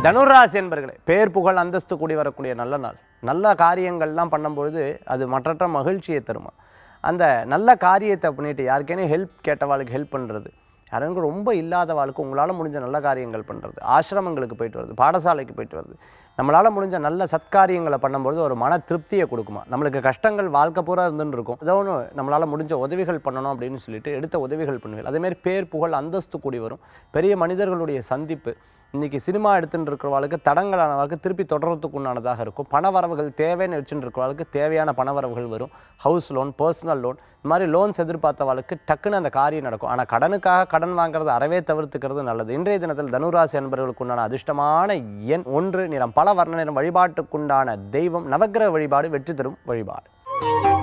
தனுராசி என்பர்களே பேர் புகழ் அந்தஸ்து கூடி வரக்கூடிய நல்ல நாள் நல்ல காரியங்கள்லாம் பண்ணும்பொழுது அது மற்றற்ற மகிழ்ச்சியை தருமா அந்த நல்ல காரியத்தை பண்ணிட்டு யாருக்கேனே ஹெல்ப் கேட்டவாளுக்கு ஹெல்ப் பண்ணுறது யாருக்கு ரொம்ப இல்லாதவாளுக்கு உங்களால் முடிஞ்ச நல்ல காரியங்கள் பண்ணுறது ஆசிரமங்களுக்கு போயிட்டு வருது பாடசாலைக்கு போயிட்டு வருது நம்மளால் முடிஞ்ச நல்ல சத்காரியங்களை பண்ணும்பொழுது ஒரு மன திருப்தியை கொடுக்குமா நம்மளுக்கு கஷ்டங்கள் வாழ்க்கை பூரா இருந்துன்னு இருக்கும் ஏதோ ஒன்று நம்மளால் முடிஞ்ச உதவிகள் பண்ணணும் அப்படின்னு சொல்லிட்டு எடுத்த உதவிகள் பண்ணுவீங்க அதேமாதிரி பேர் புகழ் அந்தஸ்து கூடி வரும் பெரிய மனிதர்களுடைய சந்திப்பு இன்னைக்கு சினிமா எடுத்துட்டு இருக்கிறவளுக்கு தடங்களானவாளுக்கு திருப்பி தொடர்றதுக்கு உண்டானதாக இருக்கும் பண வரவுகள் தேவைன்னு வச்சுட்டு இருக்கிறவளுக்கு தேவையான பண வரவுகள் வரும் ஹவுஸ் லோன் பர்சனல் லோன் இந்த மாதிரி லோன்ஸ் எதிர்பார்த்தவாளுக்கு டக்குன்னு அந்த காரியம் நடக்கும் ஆனால் கடனுக்காக கடன் வாங்குறது அறவே தவிர்த்துக்கிறது நல்லது இன்றைய தினத்தில் தனுராசி என்பவர்களுக்கு உண்டான அதிர்ஷ்டமான எண் ஒன்று நிறம் பல வர்ண நிறம் வழிபாட்டுக்குண்டான தெய்வம் நவக்கிரக வழிபாடு வெற்றி தரும் வழிபாடு